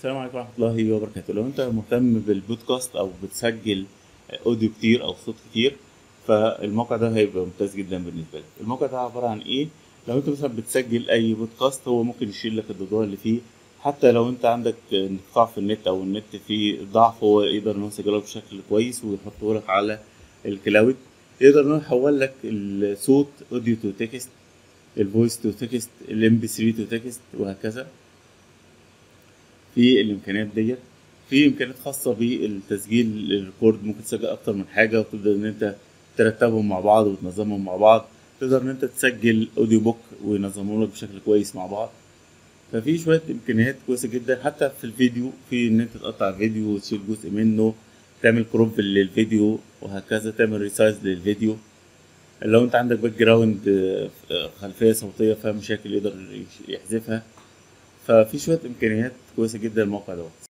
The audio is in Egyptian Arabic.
السلام عليكم ورحمة الله وبركاته لو انت مهتم بالبودكاست او بتسجل اوديو كتير او صوت كتير فالموقع ده هيبقى ممتاز جدا بالنسبة لك الموقع ده عبارة عن ايه لو انت مثلا بتسجل اي بودكاست هو ممكن يشيل لك الضوضاء اللي فيه حتى لو انت عندك انقطاع في النت او النت فيه ضعف هو يقدر انه يسجله بشكل كويس ويحطه لك على الكلاود يقدر انه يحول لك الصوت اوديو تو تكست الفويس تو تكست الام بي 3 تو تكست وهكذا في الامكانيات ديت في امكانيات خاصه بالتسجيل الريكورد ممكن تسجل اكتر من حاجه وتقدر ان انت ترتبهم مع بعض وتنظمهم مع بعض تقدر ان انت تسجل اوديو بوك وينظمهم لك بشكل كويس مع بعض ففي شويه امكانيات كويسه جدا حتى في الفيديو في ان انت تقطع فيديو وتشيل جزء منه تعمل كروب للفيديو وهكذا تعمل ريسايز للفيديو لو انت عندك باك جراوند خلفيه صوتيه فيها مشاكل يقدر يحذفها ففي شويه امكانيات كويسه جدا الموقع دوت